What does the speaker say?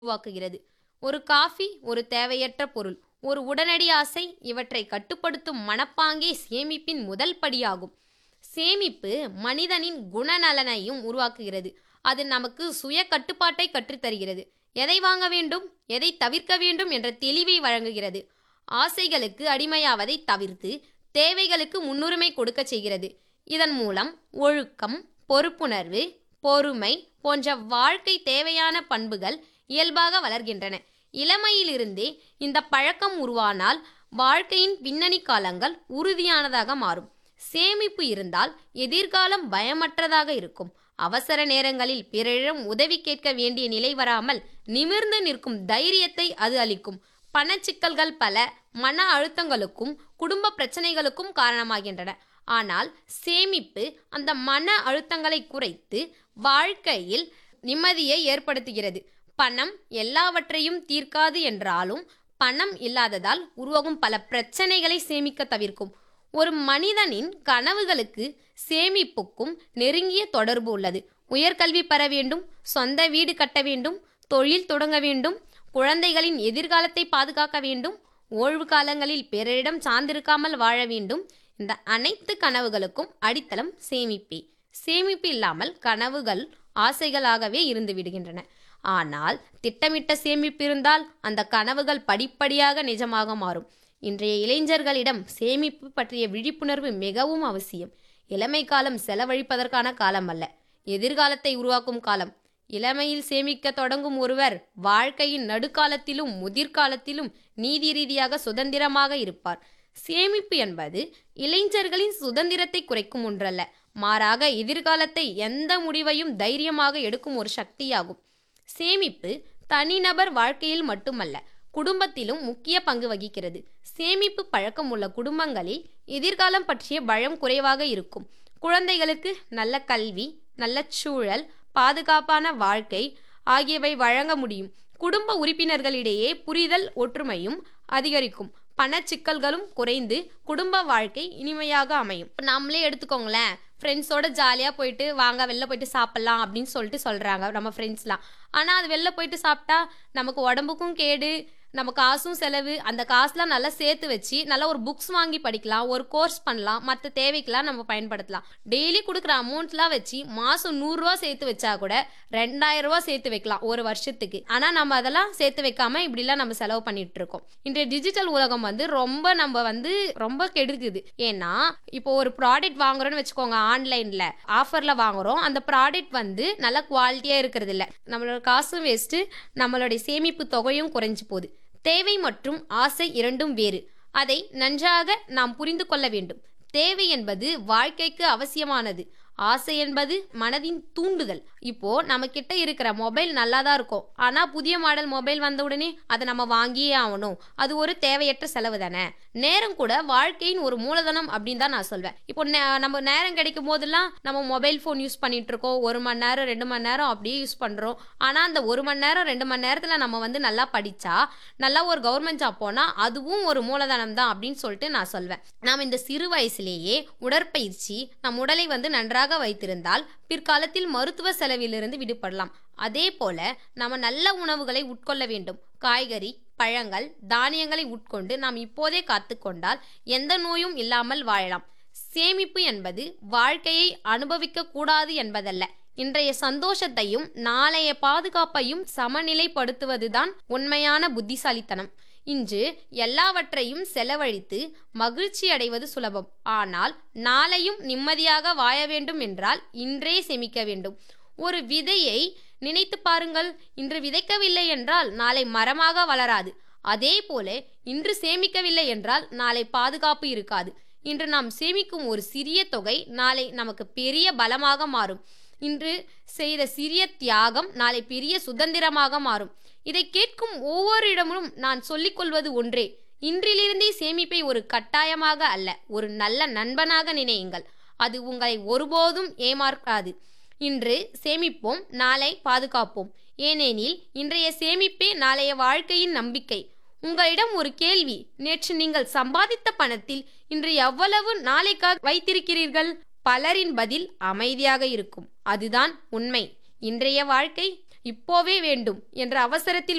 உருவாக்குகிறது ஒரு காஃபி ஒரு தேவையற்ற பொருள் ஒரு உடனடி ஆசை இவற்றை கட்டுப்படுத்தும் மனப்பாங்கே சேமிப்பின் முதல் படியாகும் சேமிப்பு மனிதனின் குணநலனையும் உருவாக்குகிறது அது நமக்கு சுய கட்டுப்பாட்டை கற்றுத்தருகிறது எதை வாங்க வேண்டும் எதை தவிர்க்க வேண்டும் என்ற தெளிவை வழங்குகிறது ஆசைகளுக்கு அடிமையாவதை தவிர்த்து தேவைகளுக்கு முன்னுரிமை கொடுக்க செய்கிறது இதன் மூலம் ஒழுக்கம் பொறுப்புணர்வு பொறுமை போன்ற வாழ்க்கை தேவையான பண்புகள் இயல்பாக வளர்கின்றன இளமையிலிருந்தே இந்த பழக்கம் உருவானால் வாழ்க்கையின் பின்னணி காலங்கள் உறுதியானதாக மாறும் சேமிப்பு இருந்தால் எதிர்காலம் பயமற்றதாக இருக்கும் அவசர நேரங்களில் பிறரிடம் உதவி கேட்க வேண்டிய நிலை வராமல் நிமிர்ந்து நிற்கும் தைரியத்தை அது அளிக்கும் பணச்சிக்கல்கள் பல மன அழுத்தங்களுக்கும் குடும்ப பிரச்சனைகளுக்கும் காரணமாகின்றன ஆனால் சேமிப்பு அந்த மன அழுத்தங்களை குறைத்து வாழ்க்கையில் நிம்மதியை ஏற்படுத்துகிறது பணம் எல்லாவற்றையும் தீர்க்காது என்றாலும் பணம் இல்லாததால் உருவாகும் பல பிரச்சனைகளை சேமிக்க தவிர்க்கும் ஒரு மனிதனின் கனவுகளுக்கு சேமிப்புக்கும் நெருங்கிய தொடர்பு உள்ளது உயர்கல்வி பெற வேண்டும் சொந்த வீடு கட்ட வேண்டும் தொழில் தொடங்க வேண்டும் குழந்தைகளின் எதிர்காலத்தை பாதுகாக்க வேண்டும் ஓய்வு காலங்களில் பிறரிடம் சார்ந்திருக்காமல் வாழ வேண்டும் இந்த அனைத்து கனவுகளுக்கும் அடித்தளம் சேமிப்பே சேமிப்பு இல்லாமல் கனவுகள் ஆசைகளாகவே இருந்து விடுகின்றன ஆனால் திட்டமிட்ட சேமிப்பு இருந்தால் அந்த கனவுகள் படிப்படியாக நிஜமாக மாறும் இன்றைய இளைஞர்களிடம் சேமிப்பு பற்றிய விழிப்புணர்வு மிகவும் அவசியம் இளமை காலம் செலவழிப்பதற்கான காலம் அல்ல எதிர்காலத்தை உருவாக்கும் காலம் இளமையில் சேமிக்க தொடங்கும் ஒருவர் வாழ்க்கையின் நடுக்காலத்திலும் முதிர்காலத்திலும் நீதி ரீதியாக சுதந்திரமாக இருப்பார் சேமிப்பு என்பது இளைஞர்களின் சுதந்திரத்தை குறைக்கும் ஒன்றல்ல மாறாக எதிர்காலத்தை எந்த முடிவையும் தைரியமாக எடுக்கும் ஒரு சக்தியாகும் சேமிப்பு தனிநபர் வாழ்க்கையில் மட்டுமல்ல குடும்பத்திலும் முக்கிய பங்கு வகிக்கிறது சேமிப்பு பழக்கம் உள்ள குடும்பங்களில் எதிர்காலம் பற்றிய பயம் குறைவாக இருக்கும் குழந்தைகளுக்கு நல்ல கல்வி நல்ல சூழல் பாதுகாப்பான வாழ்க்கை ஆகியவை வழங்க முடியும் குடும்ப உறுப்பினர்களிடையே புரிதல் ஒற்றுமையும் அதிகரிக்கும் பணச்சிக்கல்களும் குறைந்து குடும்ப வாழ்க்கை இனிமையாக அமையும் இப்ப நம்மளே எடுத்துக்கோங்களேன் ஃப்ரெண்ட்ஸோட ஜாலியாக போயிட்டு வாங்க வெளில போயிட்டு சாப்பிட்லாம் அப்படின்னு சொல்லிட்டு சொல்கிறாங்க நம்ம ஃப்ரெண்ட்ஸ்லாம் ஆனால் அது வெளில போயிட்டு சாப்பிட்டா நமக்கு உடம்புக்கும் கேடு நம்ம காசும் செலவு அந்த காசுலாம் நல்லா சேர்த்து வச்சு நல்லா ஒரு புக்ஸ் வாங்கி படிக்கலாம் ஒரு கோர்ஸ் பண்ணலாம் மற்ற தேவைக்கெல்லாம் நம்ம பயன்படுத்தலாம் டெய்லி கொடுக்குற அமௌண்ட்லாம் வச்சு மாதம் நூறுரூவா சேர்த்து வச்சா கூட ரெண்டாயிரம் ரூபா சேர்த்து வைக்கலாம் ஒரு வருஷத்துக்கு ஆனால் நம்ம அதெல்லாம் சேர்த்து வைக்காம இப்படிலாம் நம்ம செலவு பண்ணிட்டு இருக்கோம் இன்றைய டிஜிட்டல் உலகம் வந்து ரொம்ப நம்ம வந்து ரொம்ப கெடுக்குது ஏன்னா இப்போ ஒரு ப்ராடக்ட் வாங்குறோம்னு வச்சுக்கோங்க ஆன்லைனில் ஆஃபரில் வாங்குறோம் அந்த ப்ராடக்ட் வந்து நல்ல குவாலிட்டியாக இருக்கிறது இல்லை நம்மளோட காசும் வேஸ்ட்டு நம்மளுடைய சேமிப்பு தொகையும் குறைஞ்சு போகுது தேவை மற்றும் ஆசை இரண்டும் வேறு அதை நன்றாக நாம் புரிந்து கொள்ள வேண்டும் தேவை என்பது வாழ்க்கைக்கு அவசியமானது ஆசை என்பது மனதின் தூண்டுதல் இப்போ நம்ம கிட்ட இருக்கிற மொபைல் நல்லா தான் இருக்கும் ஆனா புதிய மாடல் மொபைல் வந்த உடனே அதை நம்ம வாங்கியே ஆகணும் அது ஒரு தேவையற்ற செலவு தானே நேரம் கூட வாழ்க்கையின் ஒரு மூலதனம் அப்படின்னு தான் நான் சொல்வேன் இப்போ நே- நம்ம நேரம் கிடைக்கும் போதெல்லாம் நம்ம மொபைல் ஃபோன் யூஸ் பண்ணிட்டு இருக்கோம் ஒரு மணி நேரம் ரெண்டு மணி நேரம் அப்படியே யூஸ் பண்றோம் ஆனா அந்த ஒரு மணி நேரம் ரெண்டு மணி நேரத்துல நம்ம வந்து நல்லா படிச்சா நல்லா ஒரு கவர்மெண்ட் ஜாப் போனா அதுவும் ஒரு மூலதனம் தான் அப்படின்னு சொல்லிட்டு நான் சொல்வேன் நாம் இந்த சிறு வயசுலேயே உடற்பயிற்சி நம் உடலை வந்து நன்றாக வைத்திருந்தால் பிற்காலத்தில் மருத்துவ செலவிலிருந்து விடுபடலாம் அதே போல நம்ம நல்ல உணவுகளை உட்கொள்ள வேண்டும் காய்கறி பழங்கள் தானியங்களை உட்கொண்டு நாம் இப்போதே காத்துக்கொண்டால் எந்த நோயும் இல்லாமல் வாழலாம் சேமிப்பு என்பது வாழ்க்கையை அனுபவிக்க கூடாது என்பதல்ல இன்றைய சந்தோஷத்தையும் நாளைய பாதுகாப்பையும் சமநிலைப்படுத்துவதுதான் உண்மையான புத்திசாலித்தனம் இன்று எல்லாவற்றையும் செலவழித்து மகிழ்ச்சி அடைவது சுலபம் ஆனால் நாளையும் நிம்மதியாக வாழ வேண்டும் என்றால் இன்றே சேமிக்க வேண்டும் ஒரு விதையை நினைத்து பாருங்கள் இன்று விதைக்கவில்லை என்றால் நாளை மரமாக வளராது அதே போல இன்று சேமிக்கவில்லை என்றால் நாளை பாதுகாப்பு இருக்காது இன்று நாம் சேமிக்கும் ஒரு சிறிய தொகை நாளை நமக்கு பெரிய பலமாக மாறும் இன்று செய்த சிறிய தியாகம் நாளை பெரிய சுதந்திரமாக மாறும் இதை கேட்கும் ஒவ்வொரு இடமும் நான் சொல்லிக் கொள்வது ஒன்றே இன்றிலிருந்தே சேமிப்பை ஒரு கட்டாயமாக அல்ல ஒரு நல்ல நண்பனாக நினையுங்கள் அது உங்களை ஒருபோதும் ஏமாற்றாது இன்று சேமிப்போம் நாளை பாதுகாப்போம் ஏனெனில் இன்றைய சேமிப்பே நாளைய வாழ்க்கையின் நம்பிக்கை உங்களிடம் ஒரு கேள்வி நேற்று நீங்கள் சம்பாதித்த பணத்தில் இன்று எவ்வளவு நாளைக்காக வைத்திருக்கிறீர்கள் பலரின் பதில் அமைதியாக இருக்கும் அதுதான் உண்மை இன்றைய வாழ்க்கை இப்போவே வேண்டும் என்ற அவசரத்தில்